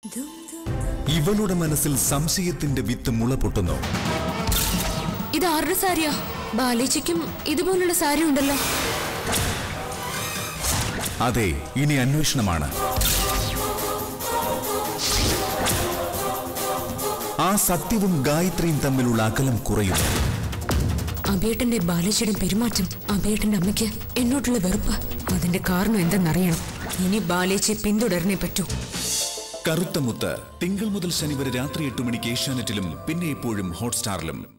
ഇവളുടെ മനസ്സിൽ സംശയത്തിന്റെ വിത്ത് മുള പൊട്ടുന്നു ഇത് ആരുടെ സാരിയാ ബാലേച്ചിക്കും ഇതുപോലുള്ള സാരി ഉണ്ടല്ലോ അതെ ഇനി അന്വേഷണമാണ് ആ സത്യവും ഗായത്രിയും തമ്മിലുള്ള അകലം കുറയും അബേട്ടന്റെ ബാലേച്ചിയുടെ പെരുമാറ്റം അബേട്ടന്റെ അമ്മയ്ക്ക് എന്നോട്ടുള്ള വെറുപ്പ് അതിന്റെ കാരണം എന്തെന്നറിയണം ഇനി ബാലേച്ചിയെ പിന്തുടരണേ പറ്റൂ കറുത്ത മുത്ത് തിങ്കൾ മുതൽ ശനി വരെ രാത്രി എട്ട് മണിക്ക് ഏഷ്യാനെറ്റിലും പിന്നെ എപ്പോഴും ഹോട്ട്സ്റ്റാറിലും